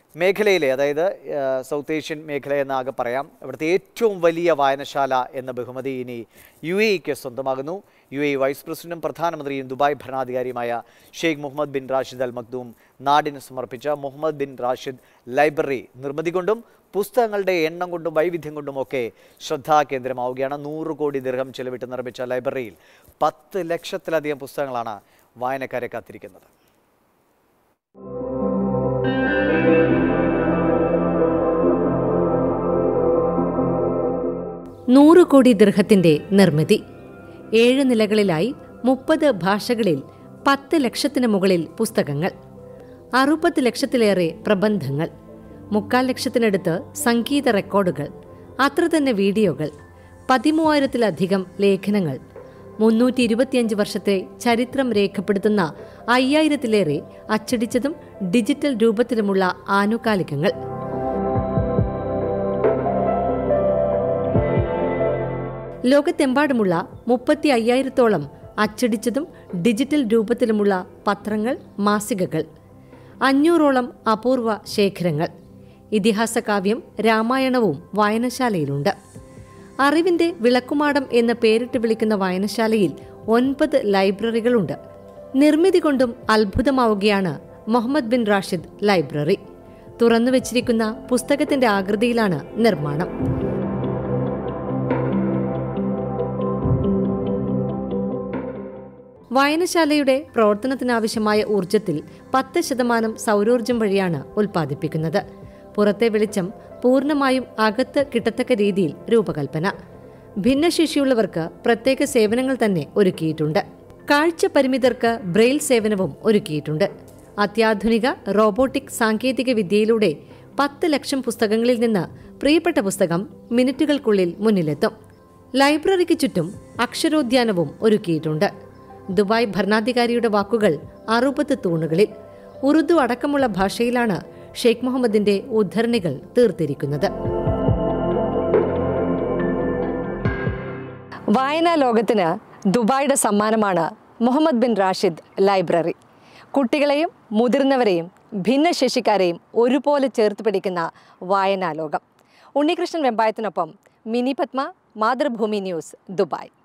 മേഖലയിലെ അതായത് ആ, സൗത്ത് ഏഷ്യൻ മേഖല എന്നാകെ പറയാം ഇവിടുത്തെ ഏറ്റവും വലിയ വായനശാല എന്ന ബഹുമതി ഇനി യു എക്ക് സ്വന്തമാകുന്നു യു എ വൈസ് പ്രസിഡന്റും പ്രധാനമന്ത്രിയും ദുബായ് ഭരണാധികാരിയുമായ Sheikh Mohammed bin Rashid Al Maktoum നാടിന് സമർപ്പിച്ച മുഹമ്മദ് ബിൻ റാഷിദ് ലൈബ്രറി നിർമ്മിതി കൊണ്ടും പുസ്തകങ്ങളുടെ എണ്ണം കൊണ്ടും വൈവിധ്യം കൊണ്ടുമൊക്കെ ശ്രദ്ധാകേന്ദ്രമാവുകയാണ് നൂറ് കോടി ദീർഘം ചെലവിട്ട് നിർമ്മിച്ച ലൈബ്രറിയിൽ പത്ത് ലക്ഷത്തിലധികം പുസ്തകങ്ങളാണ് വായനക്കാരെ കാത്തിരിക്കുന്നത് നൂറ് കോടി ദീർഘത്തിന്റെ നിർമ്മിതി ഏഴ് നിലകളിലായി മുപ്പത് ഭാഷകളിൽ പത്ത് ലക്ഷത്തിന് മുകളിൽ പുസ്തകങ്ങൾ അറുപത് ലക്ഷത്തിലേറെ പ്രബന്ധങ്ങൾ മുക്കാൽ ലക്ഷത്തിനടുത്ത് സംഗീത റെക്കോർഡുകൾ അത്ര തന്നെ വീഡിയോകൾ പതിമൂവായിരത്തിലധികം ലേഖനങ്ങൾ മുന്നൂറ്റി ഇരുപത്തിയഞ്ച് വർഷത്തെ ചരിത്രം രേഖപ്പെടുത്തുന്ന അയ്യായിരത്തിലേറെ അച്ചടിച്ചതും ഡിജിറ്റൽ രൂപത്തിലുമുള്ള ആനുകാലികങ്ങൾ ലോകത്തെമ്പാടുമുള്ള മുപ്പത്തി അയ്യായിരത്തോളം അച്ചടിച്ചതും ഡിജിറ്റൽ രൂപത്തിലുമുള്ള പത്രങ്ങൾ മാസികകൾ അഞ്ഞൂറോളം അപൂർവ ശേഖരങ്ങൾ ഇതിഹാസകാവ്യം രാമായണവും വായനശാലയിലുണ്ട് അറിവിന്റെ വിളക്കുമാടം എന്ന് പേരിട്ട് വിളിക്കുന്ന വായനശാലയിൽ ഒൻപത് ലൈബ്രറികളുണ്ട് നിർമ്മിതി കൊണ്ടും അത്ഭുതമാവുകയാണ് മുഹമ്മദ് ബിൻ റാഷിദ് ലൈബ്രറി തുറന്നുവച്ചിരിക്കുന്ന പുസ്തകത്തിന്റെ ആകൃതിയിലാണ് നിർമ്മാണം വായനശാലയുടെ പ്രവർത്തനത്തിനാവശ്യമായ ഊർജത്തിൽ പത്ത് ശതമാനം സൗരോർജം വഴിയാണ് ഉൽപ്പാദിപ്പിക്കുന്നത് പുറത്തെ വെളിച്ചം പൂർണ്ണമായും അകത്ത് കിട്ടത്തക്ക രീതിയിൽ രൂപകൽപ്പന ഭിന്നശേഷിയുള്ളവർക്ക് പ്രത്യേക സേവനങ്ങൾ തന്നെ ഒരുക്കിയിട്ടുണ്ട് കാഴ്ച പരിമിതർക്ക് ബ്രെയിൽ സേവനവും ഒരുക്കിയിട്ടുണ്ട് അത്യാധുനിക റോബോട്ടിക് സാങ്കേതിക വിദ്യയിലൂടെ പത്ത് ലക്ഷം പുസ്തകങ്ങളിൽ നിന്ന് പ്രിയപ്പെട്ട പുസ്തകം മിനിറ്റുകൾക്കുള്ളിൽ മുന്നിലെത്തും ലൈബ്രറിക്ക് ചുറ്റും അക്ഷരോദ്യാനവും ഒരുക്കിയിട്ടുണ്ട് ദുബായ് ഭരണാധികാരിയുടെ വാക്കുകൾ അറുപത് തൂണുകളിൽ ഉറുദു അടക്കമുള്ള ഭാഷയിലാണ് ഷെയ്ഖ് മുഹമ്മദിന്റെ ഉദ്ധരണികൾ തീർത്തിരിക്കുന്നത് വായനാ ലോകത്തിന് ദുബായിയുടെ സമ്മാനമാണ് മുഹമ്മദ് ബിൻ റാഷിദ് ലൈബ്രറി കുട്ടികളെയും മുതിർന്നവരെയും ഭിന്നശേഷിക്കാരെയും ഒരുപോലെ ചേർത്ത് പിടിക്കുന്ന വായനാ ലോകം ഉണ്ണികൃഷ്ണൻ വെമ്പായത്തിനൊപ്പം മിനി പത്മ മാതൃഭൂമി ന്യൂസ് ദുബായ്